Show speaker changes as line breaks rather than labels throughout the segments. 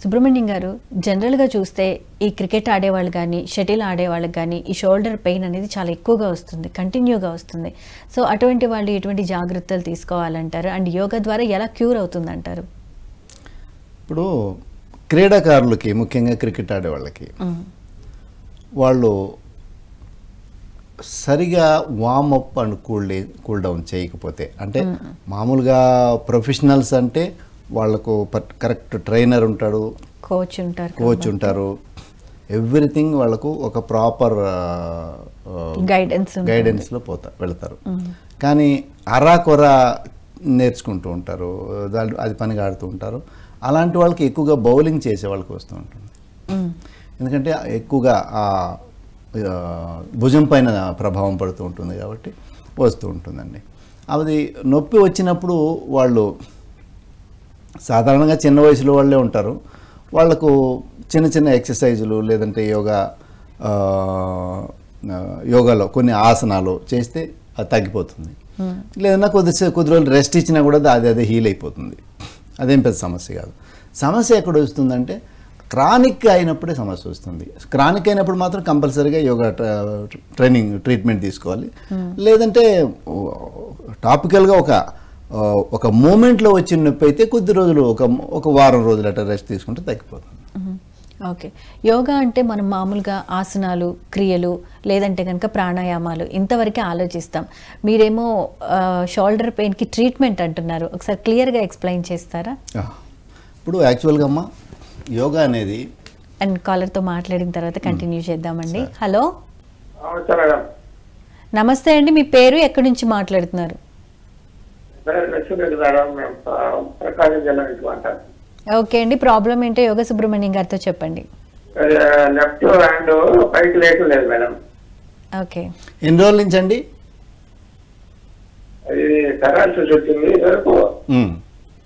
సుబ్రహ్మణ్యం గారు జనరల్గా చూస్తే ఈ క్రికెట్ ఆడేవాళ్ళు కానీ షటిల్ ఆడేవాళ్ళకి కానీ ఈ షోల్డర్ పెయిన్ అనేది చాలా ఎక్కువగా వస్తుంది కంటిన్యూగా వస్తుంది సో అటువంటి వాళ్ళు ఎటువంటి జాగ్రత్తలు తీసుకోవాలంటారు అండ్ యోగా ద్వారా ఎలా క్యూర్ అవుతుందంటారు
ఇప్పుడు క్రీడాకారులకి ముఖ్యంగా క్రికెట్ ఆడే వాళ్ళకి వాళ్ళు సరిగా warm up and cool cool down చేయకపోతే అంటే మామూలుగా ప్రొఫెషనల్స్ అంటే వాళ్ళకు కరెక్ట్ ట్రైనర్ ఉంటాడు
కోచ్ ఉంటారు
కోచ్ ఉంటారు ఎవ్రీథింగ్ వాళ్ళకు ఒక ప్రాపర్
గైడెన్స్
గైడెన్స్లో పోతా వెళ్తారు కానీ అరాకొర నేర్చుకుంటూ ఉంటారు దాని అది పనిగా ఆడుతూ ఉంటారు అలాంటి వాళ్ళకి ఎక్కువగా బౌలింగ్ చేసే వాళ్ళకి వస్తూ ఉంటుంది ఎందుకంటే ఎక్కువగా ఆ ఆ, భుజం పైన ప్రభావం పడుతూ ఉంటుంది కాబట్టి వస్తూ ఉంటుందండి అది నొప్పి వచ్చినప్పుడు వాళ్ళు సాధారణంగా చిన్న వయసులో వాళ్ళే ఉంటారు వాళ్ళకు చిన్న చిన్న ఎక్సర్సైజులు లేదంటే యోగా ఆ, ఆ, యోగాలో కొన్ని ఆసనాలు చేస్తే అది తగ్గిపోతుంది లేదన్నా కొద్ది కొద్ది రోజులు రెస్ట్ ఇచ్చినా కూడా అది అదే హీల్ అయిపోతుంది అదేం పెద్ద సమస్య కాదు సమస్య ఎక్కడ వస్తుందంటే క్రానిక్ అయినప్పుడే సమస్య వస్తుంది క్రానిక్ అయినప్పుడు మాత్రం కంపల్సరీగా యోగా ట్ర- ట్రైనింగ్ ట్రీట్మెంట్ తీసుకోవాలి లేదంటే టాపికల్గా ఒక ఆ, ఒక మూమెంట్లో వచ్చిన నొప్పి అయితే కొద్ది రోజులు ఒక ఒక వారం రోజులు అట్లా రెస్ట్ తీసుకుంటే తగ్గిపోతుంది
ఓకే యోగా అంటే మనం మామూలుగా ఆసనాలు క్రియలు లేదంటే కనుక ప్రాణాయామాలు ఇంతవరకే ఆలోచిస్తాం మీరేమో షోల్డర్ పెయిన్కి ట్రీట్మెంట్ అంటున్నారు ఒకసారి క్లియర్గా ఎక్స్ప్లెయిన్ చేస్తారా
ఆ, ఇప్పుడు యాక్చువల్గా అమ్మ యోగా అనేది
అండ్ కాలర్తో మాట్లాడిన తర్వాత కంటిన్యూ చేద్దామండి హలో
నమస్తే మేడం
నమస్తే అండి మీ పేరు ఎక్కడి నుంచి మాట్లాడుతున్నారు
మేడం లక్ష్మీరెడ్డి మేడం మేము ప్ర- ప్రకాశం జిల్లా నుంచి మాట్లాడుతున్నాం
ఓకే అండి ప్రాబ్లం ఏంటో యోగ సుబ్రహ్మణ్యం గారితో చెప్పండి
లెఫ్ట్ హ్యాండ్ పైకి లేకలేదు మేడం
ఓకే
ఎన్ని రోజుల నుంచి అండి
అది పెరాలసిస్ వచ్చింది వరకు
ఉమ్.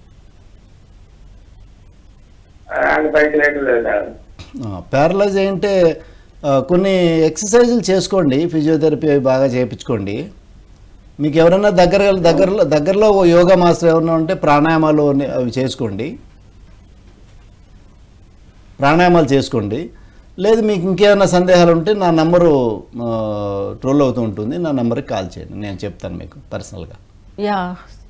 హ్యాండ్ పైకి లేకలేదు మేడం
ప్యారలైజ్ అంటే ఆ, కొన్ని ఎక్సర్సైజులు చేసుకోండి ఫిజియోథెరపీ అవి బాగా చేయించుకోండి మీకు ఎవరైనా దగ్గర దగ్గరలో దగ్గరలో ఓ యోగా మాస్టర్ ఎవరైనా ఉంటే ప్రాణాయామాలు అన్ని- అవి చేసుకోండి ప్రాణాయామాలు చేసుకోండి లేదు మీకు ఇంకేమైనా సందేహాలు ఉంటే నా నంబరు ట్రోల్ అవుతూ ఉంటుంది నా నెంబర్కి కాల్ చేయండి నేను చెప్తాను మీకు పర్సనల్గా
యా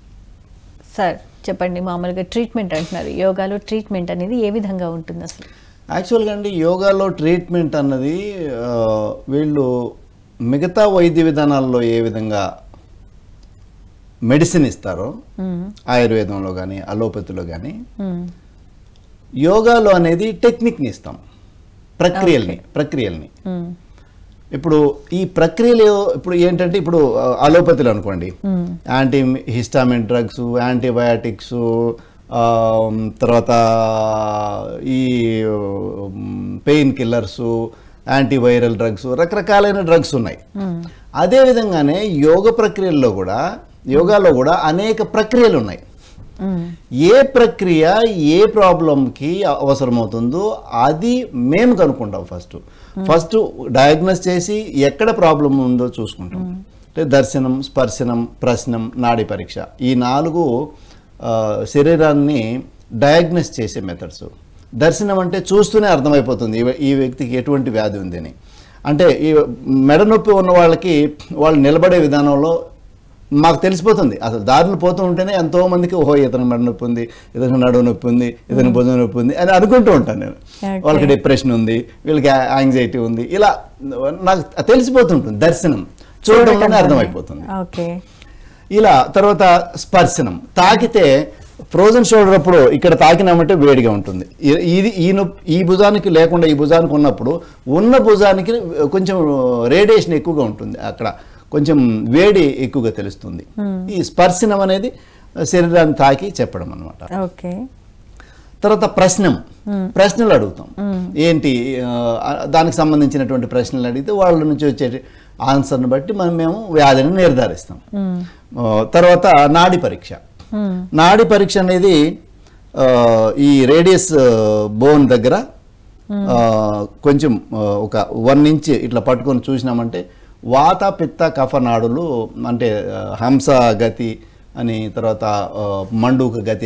సార్ చెప్పండి మామూలుగా ట్రీట్మెంట్ అంటున్నారు యోగాలో ట్రీట్మెంట్ అనేది ఏ విధంగా ఉంటుంది అసలు
యాక్చువల్గా అండి యోగాలో ట్రీట్మెంట్ అన్నది ఆ, వీళ్ళు మిగతా వైద్య విధానాల్లో ఏ విధంగా మెడిసిన్ ఇస్తారో
మ్మ్.
ఆయుర్వేదంలో కానీ అలోపతిలో కానీ
మ్మ్.
యోగాలో అనేది టెక్నిక్ని ఇస్తాం ప్రక్రియల్ని ప్రక్రియల్ని
మ్మ్.
ఇప్పుడు ఈ ప్రక్రియలు ఇప్పుడు ఏంటంటే ఇప్పుడు ఆ, అలోపతిలో అనుకోండి
మ్మ్.
యాంటీ హిస్టామిన్ డ్రగ్స్ యాంటీబయాటిక్స్ తర్వాత ఈ పెయిన్ కిల్లర్స్ యాంటీవైరల్ డ్రగ్స్ రకరకాలైన డ్రగ్స్ ఉన్నాయి
మ్మ్.
అదే విధంగానే యోగ ప్రక్రియల్లో కూడా యోగాలో కూడా అనేక ప్రక్రియలు ఉన్నాయి
మ్మ్.
ఏ ప్రక్రియ ఏ ప్రాబ్లంకి అవసరమవుతుందో అది మేము కనుక్కుంటాం ఫస్ట్ ఫస్ట్ డయాగ్నోస్ చేసి ఎక్కడ ప్రాబ్లం ఉందో చూసుకుంటాం అంటే దర్శనం స్పర్శనం ప్రశ్నం నాడి పరీక్ష ఈ నాలుగు ఆ, శరీరాన్ని డయాగ్నోస్ చేసే మెథడ్స్ దర్శనం అంటే చూస్తూనే అర్థమైపోతుంది ఈ వ్య- ఈ వ్యక్తికి ఎటువంటి వ్యాధి ఉందని అంటే ఈ మెడ నొప్పి ఉన్న వాళ్ళకి వాళ్ళు నిలబడే విధానంలో మాకు తెలిసిపోతుంది అసలు దారిని పోతూ ఉంటేనే ఎంతో మందికి ఓహో ఇతను మెడ నొప్పి ఉంది ఇతనికి నడువు నొప్పి ఉంది ఇతనికి భుజం నొప్పి ఉంది అని అనుకుంటూ ఉంటాను నేను
Okay.
వాళ్ళకి డిప్రెషన్ ఉంది వీళ్ళకి యాంగ్జైటీ ఉంది ఇలా నాకు తెలిసిపోతుంటుంది దర్శనం చూడడంలోనే అర్థమైపోతుంది
ఓకే
ఇలా తర్వాత స్పర్శనం తాకితే ఫ్రోజన్ షోల్డర్ అప్పుడు ఇక్కడ తాకినామంటే వేడిగా ఉంటుంది ఇ- ఇది ఈ నొప్పి ఈ భుజానికి లేకుండా ఈ భుజానికి ఉన్నప్పుడు ఉన్న భుజానికి కొంచెం రేడియేషన్ ఎక్కువగా ఉంటుంది అక్కడ కొంచెం వేడి ఎక్కువగా తెలుస్తుంది ఈ స్పర్శనం అనేది శరీరాన్ని తాకి చెప్పడం అనమాట
ఓకే
తర్వాత ప్రశ్నం ప్రశ్నలు అడుగుతాం ఏంటి ఆ, దానికి సంబంధించినటువంటి ప్రశ్నలు అడిగితే వాళ్ళ నుంచి వచ్చే ఆన్సర్ని బట్టి మనం మేము వ్యాధిని నిర్ధారిస్తాం
మ్మ్.
ఆ, తర్వాత నాడి పరీక్ష
మ్మ్.
నాడి పరీక్ష అనేది ఆ, ఈ రేడియస్ బోన్ దగ్గర ఆ, కొంచెం ఆ, ఒక వన్ ఇంచ్ ఇట్లా పట్టుకొని చూసినామంటే వాత పిత్త కఫ నాడులు అంటే ఆ, హంస గతి అని తర్వాత ఆ, మండూక గతి అని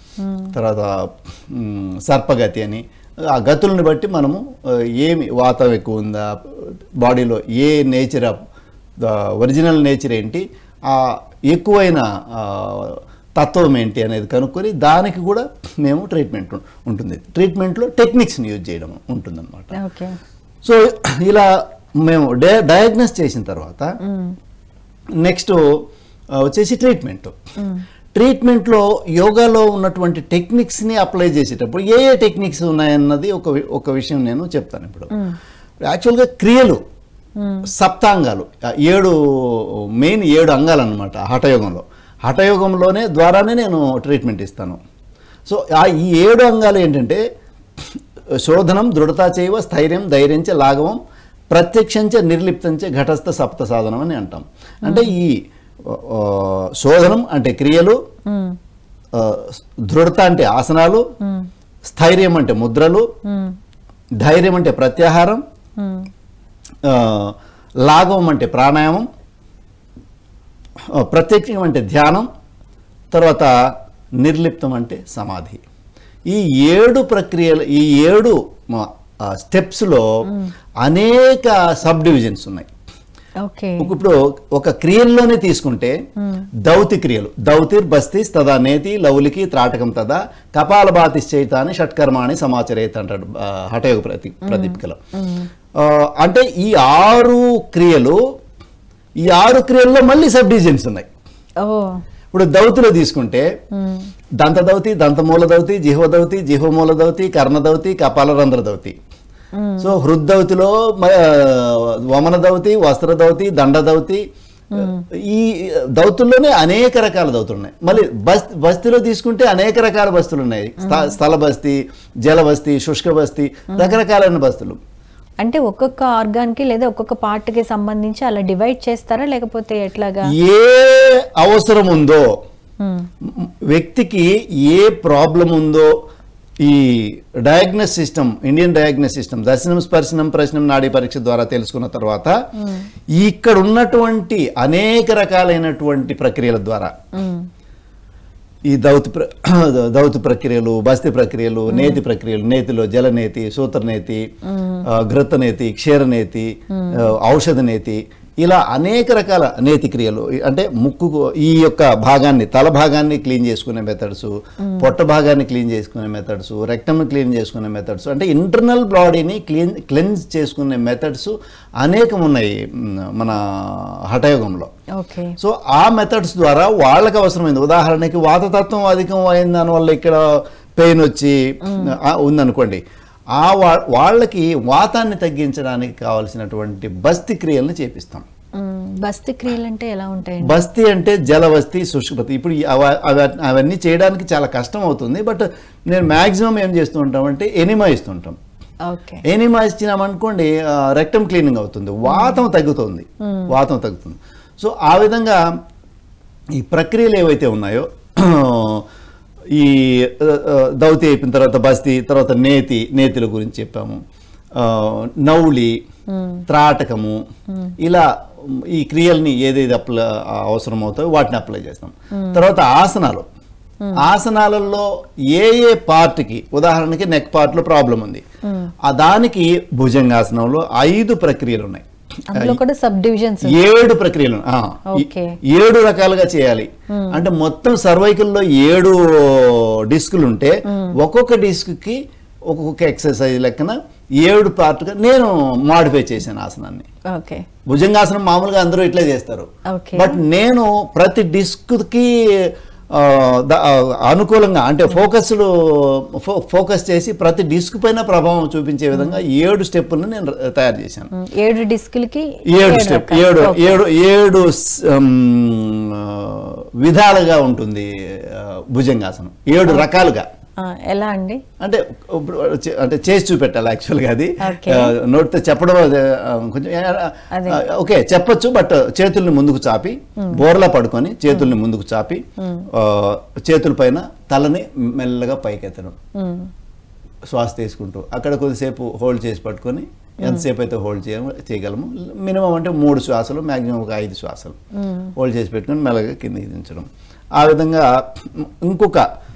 తర్వాత మ్, సర్పగతి అని ఆ గతులను బట్టి మనము ఆ, ఏమి వాతం ఎక్కువ ఉందా బాడీలో ఏ నేచర్ ఆఫ్ ఒరిజినల్ నేచర్ ఏంటి ఆ ఎక్కువైన ఆ, తత్వం ఏంటి అనేది కనుక్కొని దానికి కూడా మేము ట్రీట్మెంట్ ఉం- ఉంటుంది ట్రీట్మెంట్లో టెక్నిక్స్ని యూజ్ చేయడం ఉంటుందన్నమాట
ఓకే
సో ఇలా మేము డే డయాగ్నోస్ చేసిన తర్వాత నెక్స్ట్ వచ్చేసి ట్రీట్మెంట్ ట్రీట్మెంట్లో యోగాలో ఉన్నటువంటి టెక్నిక్స్ని అప్లై చేసేటప్పుడు ఏ ఏ టెక్నిక్స్ ఉన్నాయన్నది ఒక వి- ఒక విషయం నేను చెప్తాను ఇప్పుడు యాక్చువల్గా క్రియలు సప్తాంగాలు ఆ ఏడు మెయిన్ ఏడు అంగాలు అనమాట హఠయోగంలో హఠయోగంలోనే ద్వారానే నేను ట్రీట్మెంట్ ఇస్తాను సో ఆ ఈ ఏడు అంగాలు ఏంటంటే శోధనం దృఢతా చేయవ స్థైర్యం ధైర్యంచ లాఘవం ప్రత్యక్షంచ నిర్లిప్తంచ ఘటస్థ సప్త సాధనం అని అంటాం అంటే ఈ ఆ, ఆ, శోధనం అంటే క్రియలు ఆ, దృఢత అంటే ఆసనాలు స్థైర్యం అంటే ముద్రలు ధైర్యం అంటే ప్రత్యాహారం ఆ, లాఘవం అంటే ప్రాణాయామం ఆ, ప్రత్యక్షం అంటే ధ్యానం తర్వాత నిర్లిప్తం అంటే సమాధి ఈ ఏడు ప్రక్రియలు ఈ ఏడు స్టెప్స్లో అనేక సబ్ డివిజన్స్ ఉన్నాయి
ఓకే
ఇప్పుడు ఒక క్రియల్లోనే తీసుకుంటే దౌతి క్రియలు దౌతిర్ బస్తి తదా నేతి లౌలికి త్రాటకం తదా కపాలభాతిశ్చయిత అని షట్కర్మాణి సమాచరేత అంటాడు ఆ, హఠయోగ ప్రతి ప్రదీపికలో ఆ, అంటే ఈ ఆరు క్రియలు ఈ ఆరు క్రియల్లో మళ్ళీ సబ్ డివిజన్స్ ఉన్నాయి
ఓ
ఇప్పుడు దౌతిలో తీసుకుంటే దంత దౌతి దంతమూల దౌతి జిహ్వ దౌతి జిహ్వమూల దౌతి కర్ణ దౌతి కపాలరంధ్ర దౌతి సో హృద్దౌతిలో మ- వమన దౌతి వస్త్ర దౌతి దండ దౌతి ఈ దౌతుల్లోనే అనేక రకాల దౌతులు ఉన్నాయి మళ్ళీ బస్ బస్తీలో తీసుకుంటే అనేక రకాల బస్తులు ఉన్నాయి స్థ- స్థల బస్తీ జల బస్తీ శుష్క బస్తీ రకరకాలైన బస్తులు
అంటే ఒక్కొక్క ఆర్గాన్ కి లేదా ఒక్కొక్క పార్ట్ కి సంబంధించి అలా డివైడ్ చేస్తారా లేకపోతే ఎట్లాగా
ఏ అవసరం ఉందో
మ్మ్.
మ్, వ్యక్తికి ఏ ప్రాబ్లం ఉందో ఈ diagnose system Indian diagnose system దర్శనం స్పర్శనం ప్రశ్నం నాడీ పరీక్ష ద్వారా తెలుసుకున్న తర్వాత ఇక్కడ ఉన్నటువంటి అనేక రకాలైనటువంటి ప్రక్రియల ద్వారా
మ్మ్.
ఈ దౌతి ప్ర దౌతి ప్రక్రియలు బస్తి ప్రక్రియలు నేతి ప్రక్రియలు నేతిలో జలనేతి సూత్రనేతి ఆ, ఘృతనేతి క్షీరనేతి ఆ, ఔషధ నేతి ఇలా అనేక రకాల నేతి క్రియలు అంటే ముక్కుకు ఈ యొక్క భాగాన్ని తల భాగాన్ని క్లీన్ చేసుకునే మెథడ్స్ పొట్ట భాగాన్ని క్లీన్ చేసుకునే మెథడ్స్ రెక్టమ్ని క్లీన్ చేసుకునే మెథడ్స్ అంటే ఇంటర్నల్ బాడీని క్లీన్ క్లెన్స్ చేసుకునే మెథడ్స్ అనేకం ఉన్నాయి మ్, మన హఠయోగంలో
ఓకే
సో ఆ మెథడ్స్ ద్వారా వాళ్ళకి అవసరమైంది ఉదాహరణకి వాతతత్వం అధికం అయిన దానివల్ల ఇక్కడ పెయిన్ వచ్చి ఆ, ఉందనుకోండి ఆ వా- వాళ్ళకి వాతాన్ని తగ్గించడానికి కావలసినటువంటి బస్తి క్రియలను చేపిస్తాం
మ్మ్. బస్తి క్రియలు అంటే ఎలా ఉంటాయండి
బస్తి అంటే జలవస్తి శుష్కపతి ఇప్పుడు ఈ అవ- అవ- అవన్నీ చేయడానికి చాలా కష్టం అవుతుంది బట్ నేను మ్యాక్సిమం ఏం చేస్తూ ఉంటామంటే ఎనిమా ఇస్తుంటాం
ఓకే
ఎనిమా ఇచ్చినామనుకోండి రెక్టమ్ క్లీనింగ్ అవుతుంది వాతం తగ్గుతుంది వాతం తగ్గుతుంది సో ఆ విధంగా ఈ ప్రక్రియలు ఏవైతే ఉన్నాయో ఈ ఆ, ఆ, దౌతి అయిపోయిన తర్వాత బస్తి తర్వాత నేతి నేతిల గురించి చెప్పాము ఆ, నౌలి త్రాటకము ఇలా ఈ క్రియల్ని ఏదైతే అప్లై అవసరం అవుతాయో వాటిని అప్లై చేస్తాం తర్వాత ఆసనాలు ఆసనాలలో ఏ ఏ పార్ట్కి ఉదాహరణకి నెక్ పార్ట్లో ప్రాబ్లం ఉంది ఆ దానికి భుజంగాసనంలో ఐదు ప్రక్రియలు ఉన్నాయి
అందులో కూడా సబ్ డివిజన్స్
ఏడు ప్రక్రియలు ఆ, ఈ-
ఓకే.
ఏడు రకాలుగా చేయాలి అంటే మొత్తం సర్వైకల్లో ఏడు డిస్కులు ఉంటే ఒక్కొక్క డిస్క్ కి ఒక్కొక్క ఎక్సర్సైజ్ లెక్కన ఏడు పార్ట్గా నేను మాడిఫై చేశాను ఆసనాన్ని
ఓకే
భుజంగాసనం మామూలుగా అందరూ ఇట్లే చేస్తారు
ఓకే
బట్ నేను ప్రతి డిస్క్కి ఆ, ద- ఆ, అనుకూలంగా అంటే ఫోకస్లు ఫో- ఫోకస్ చేసి ప్రతి డిస్క్ పైన ప్రభావం చూపించే విధంగా ఏడు స్టెప్పులను నేను ర- తయారు చేశాను
మ్మ్. ఏడు డిస్కులకి
ఏడు స్టెప్
రకాలు.
ఏడు
ఓకే.
ఏడు ఏడు స్- ఉమ్, ఆ, విధాలుగా ఉంటుంది ఆ, భుజంగాసనం ఏడు రకాలుగా
ఆ, ఎలా అండి
అంటే ఇప్పుడు చే- అంటే చేసి చూపెట్టాలి యాక్చువల్గా అది
Okay.
ఆ, నోటితో చెప్పడం అది, ఆ, కొంచెం
అదే.
ఆ, ఓకే చెప్పొచ్చు బట్ చేతుల్ని ముందుకు చాపి బోర్లా పడుకొని చేతుల్ని ముందుకు చాపి ఆ, చేతుల పైన తలని మెల్లగా పైకెత్తడం
మ్మ్.
శ్వాస తీసుకుంటూ అక్కడ కొద్దిసేపు హోల్డ్ చేసి పట్టుకొని ఎంతసేపు అయితే హోల్డ్ చేయ చేయగలము మినిమం అంటే మూడు శ్వాసలు మ్యాక్సిమం ఒక ఐదు శ్వాసలు హోల్డ్ చేసి పెట్టుకొని మెల్లగా కిందకి దించడం ఆ విధంగా ఇంకొక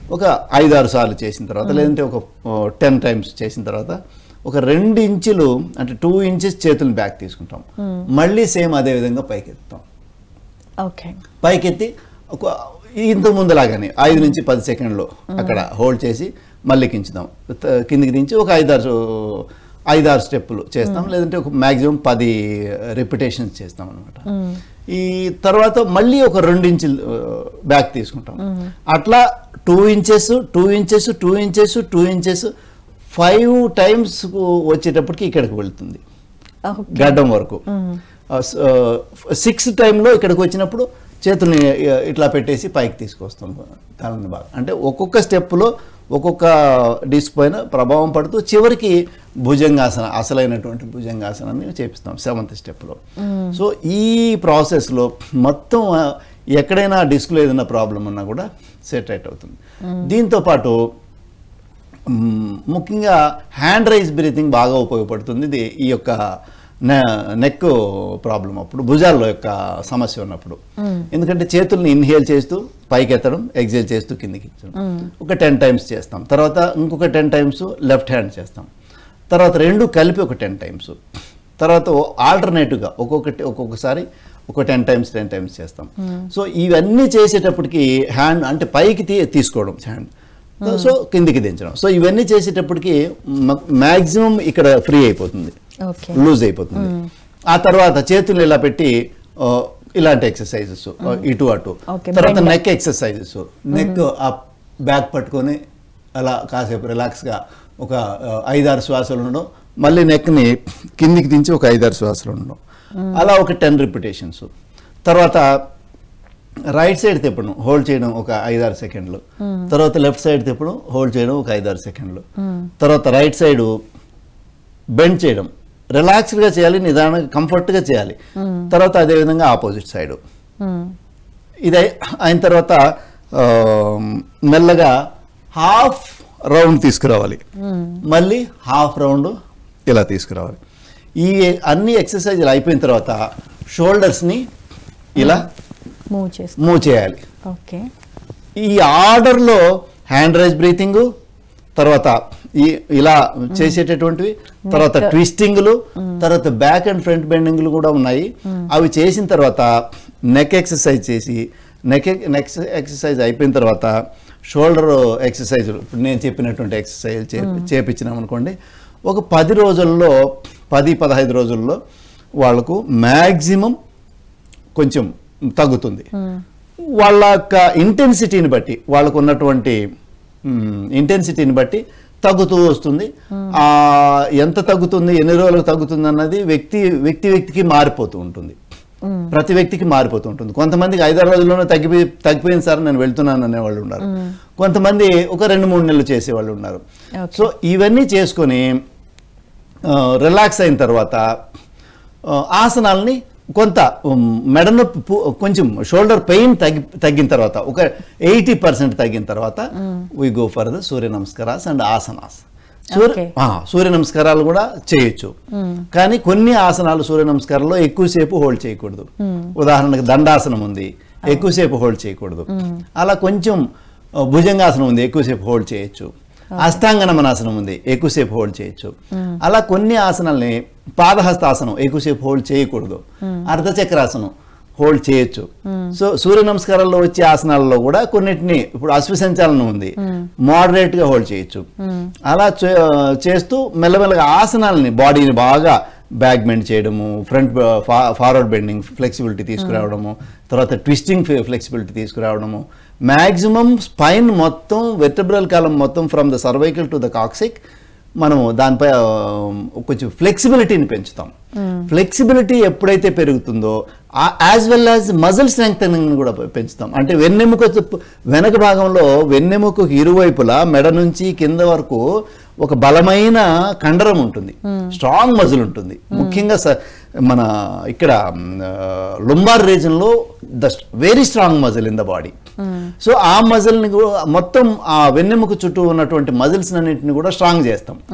ఒక ఐదారు సార్లు చేసిన తర్వాత లేదంటే ఒక టెన్ టైమ్స్ చేసిన తర్వాత ఒక రెండు ఇంచులు అంటే టూ ఇంచెస్ చేతులను బ్యాక్ తీసుకుంటాం మళ్ళీ సేమ్ అదే విధంగా పైకి ఎత్తుతాం
ఓకే
పైకెత్తి ఒక ఇంత ముందులాగానే ఐదు నుంచి పది సెకండ్లు అక్కడ హోల్డ్ చేసి మళ్ళీ కించుదాం త- కిందికి దించి ఒక ఐదారు ఐదారు స్టెప్పులు చేస్తాం లేదంటే ఒక మ్యాక్సిమం పది రిపిటేషన్స్ చేస్తాం అనమాట ఈ తర్వాత మళ్ళీ ఒక రెండు ఇంచులు బ్యాక్ తీసుకుంటాం అట్లా two inches two inches two inches two inches five times వచ్చేటప్పటికి ఇక్కడికి వెళ్తుంది
ఓకే
గడ్డం వరకు సిక్స్ టైంలో ఇక్కడికి వచ్చినప్పుడు చేతుల్ని ఇ- ఇట్లా పెట్టేసి పైకి తీసుకొస్తాం తలని బాగా అంటే ఒక్కొక్క స్టెప్లో ఒక్కొక్క డిస్క్ పైన ప్రభావం పడుతూ చివరికి భుజంగాసన అసలైనటువంటి భుజంగాసనాన్ని చేపిస్తాం సెవెంత్ స్టెప్లో సో ఈ ప్రాసెస్లో మొత్తం ఆ, ఎక్కడైనా డిస్క్లో ఏదైనా ప్రాబ్లం ఉన్నా కూడా సెట్ రైట్ అవుతుంది దీంతో పాటు మ్మ్, ముఖ్యంగా హ్యాండ్ రైజ్ బ్రీతింగ్ బాగా ఉపయోగపడుతుంది ఇది ఈ యొక్క నెక్ ప్రాబ్లం అప్పుడు భుజాల్లో యొక్క సమస్య ఉన్నప్పుడు ఎందుకంటే చేతుల్ని ఇన్హేల్ చేస్తూ పైకి ఎత్తడం ఎగ్జేల్ చేస్తూ కిందికి ఎత్తడం ఒక టెన్ టైమ్స్ చేస్తాం తర్వాత ఇంకొక టెన్ టైమ్స్ లెఫ్ట్ హ్యాండ్ చేస్తాం తర్వాత రెండు కలిపి ఒక టెన్ టైమ్స్ తర్వాత ఆల్టర్నేటివ్గా ఒక్కొక్కటి ఒక్కొక్కసారి ఒక టెన్ టైమ్స్ టెన్ టైమ్స్ చేస్తాం సో ఇవన్నీ చేసేటప్పటికి హ్యాండ్ అంటే పైకి తీ తీసుకోవడం హ్యాండ్ సో కిందికి దించడం సో ఇవన్నీ చేసేటప్పటికి మ్యాక్సిమం ఇక్కడ ఫ్రీ అయిపోతుంది
ఓకే
లూజ్ అయిపోతుంది ఆ తర్వాత చేతులు ఇలా పెట్టి ఆ, ఇలాంటి ఎక్సర్సైజెస్ ఇటు అటు
Okay,
తర్వాత
bend.
నెక్ ఎక్సర్సైజెస్ నెక్ ఆ బ్యాక్ పట్టుకొని అలా కాసేపు రిలాక్స్గా ఒక ఆ, ఐదారు శ్వాసలు ఉండడం మళ్ళీ నెక్ని కిందికి దించి ఒక ఐదారు శ్వాసలు ఉండడం అలా ఒక టెన్ రిపిటేషన్స్ తర్వాత రైట్ సైడ్ తిప్పడం హోల్డ్ చేయడం ఒక ఐదారు సెకండ్లు తర్వాత లెఫ్ట్ సైడ్ తిప్పడం హోల్డ్ చేయడం ఒక ఐదారు సెకండ్లు తర్వాత రైట్ సైడ్ బెండ్ చేయడం రిలాక్స్డ్గా చేయాలి నిదానంగా కంఫర్ట్గా చేయాలి తర్వాత అదేవిధంగా ఆపోజిట్ సైడ్ ఇది అయి- అయిన తర్వాత ఆ, మెల్లగా హాఫ్ రౌండ్ తీసుకురావాలి మళ్ళీ హాఫ్ రౌండ్ ఇలా తీసుకురావాలి ఈ అన్ని ఎక్సర్సైజులు అయిపోయిన తర్వాత షోల్డర్స్ని ఇలా
మూవ్ చేసి
మూవ్ చేయాలి
ఓకే
ఈ ఆర్డర్లో హ్యాండ్ రైజ్ బ్రీతింగ్ తర్వాత ఈ ఇలా చేసేటటువంటివి తర్వాత ట్విస్టింగ్లు తర్వాత బ్యాక్ అండ్ ఫ్రంట్ బెండింగ్లు కూడా ఉన్నాయి అవి చేసిన తర్వాత నెక్ ఎక్సర్సైజ్ చేసి నెక్ నెక్ ఎక్సర్సైజ్ అయిపోయిన తర్వాత షోల్డర్ ఎక్సర్సైజ్ ఇప్పుడు నేను చెప్పినటువంటి ఎక్సర్సైజ్ చేపించినాం అనుకోండి ఒక పది రోజుల్లో పది పదహైదు రోజుల్లో వాళ్ళకు మ్యాక్సిమం కొంచెం తగ్గుతుంది వాళ్ళ యొక్క ఇంటెన్సిటీని బట్టి వాళ్ళకు ఉన్నటువంటి ఇంటెన్సిటీని బట్టి తగ్గుతూ వస్తుంది ఆ ఎంత తగ్గుతుంది ఎన్ని రోజులకు తగ్గుతుంది అన్నది వ్యక్తి వ్యక్తి వ్యక్తికి మారిపోతూ ఉంటుంది ప్రతి వ్యక్తికి మారిపోతూ ఉంటుంది కొంతమందికి ఐదారు రోజుల్లోనే తగ్గిపోయి తగ్గిపోయింది సార్ నేను వెళ్తున్నాను అనేవాళ్ళు ఉన్నారు కొంతమంది ఒక రెండు మూడు నెలలు చేసేవాళ్ళు ఉన్నారు
Okay.
సో ఇవన్నీ చేసుకొని రిలాక్స్ అయిన తర్వాత ఆ, ఆసనాల్ని కొంత ఉమ్, మెడ నొప్పి పు- కొంచెం షోల్డర్ పెయిన్ తగ్గి తగ్గిన తర్వాత ఒక ఎయిటీ పర్సెంట్ తగ్గిన తర్వాత we go for the Surya namaskaras and asanas Surya
Okay.
ఆ, సూర్య నమస్కారాలు కూడా చేయొచ్చు కానీ కొన్ని ఆసనాలు సూర్య నమస్కారాల్లో ఎక్కువసేపు హోల్డ్ చేయకూడదు ఉదాహరణకు దండాసనం ఉంది ఎక్కువసేపు హోల్డ్ చేయకూడదు అలా కొంచెం ఆ, భుజంగాసనం ఉంది ఎక్కువసేపు హోల్డ్ చేయొచ్చు అష్టాంగ నమనాసనం ఉంది ఎక్కువసేపు హోల్డ్ చేయొచ్చు అలా కొన్ని ఆసనాల్ని పాదహస్తాసనం ఎక్కువసేపు హోల్డ్ చేయకూడదు అర్ధచక్రాసనం హోల్డ్ చేయొచ్చు సో సూర్య నమస్కారాల్లో వచ్చే ఆసనాలలో కూడా కొన్నిటిని ఇప్పుడు అశ్వ సంచాలనం ఉంది మోడరేట్ గా హోల్డ్ చేయొచ్చు అలా చే- చేస్తూ మెల్లమెల్లగా ఆసనాలని బాడీని బాగా బ్యాక్ బెండ్ చేయడము ఫ్రంట్ ఫార్వర్డ్ బెండింగ్ ఫ్లెక్సిబిలిటీ తీసుకురావడము తర్వాత ట్విస్టింగ్ ఫ్లెక్సిబిలిటీ తీసుకురావడము మ్యాక్సిమం స్పైన్ మొత్తం వెర్టబ్రల్ కాలం మొత్తం from the cervical to the coccyx మనము దానిపై ఆ, కొంచెం ఫ్లెక్సిబిలిటీని పెంచుతాం ఫ్లెక్సిబిలిటీ ఎప్పుడైతే పెరుగుతుందో as well as muscle strengthening కూడా పెంచుతాం అంటే వెన్నెముక చుట్టూ- వెనక భాగంలో వెన్నెముక ఇరువైపులా మెడ నుంచి కింద వరకు ఒక బలమైన కండరం ఉంటుంది స్ట్రాంగ్ మజిల్ ఉంటుంది ముఖ్యంగా స- మన ఇక్కడ లుంబార్ రీజన్లో the very strong muscle in the body so ఆ మజిల్ని మొత్తం ఆ వెన్నెముక చుట్టూ ఉన్నటువంటి మజిల్స్ అన్నింటిని కూడా స్ట్రాంగ్ చేస్తాం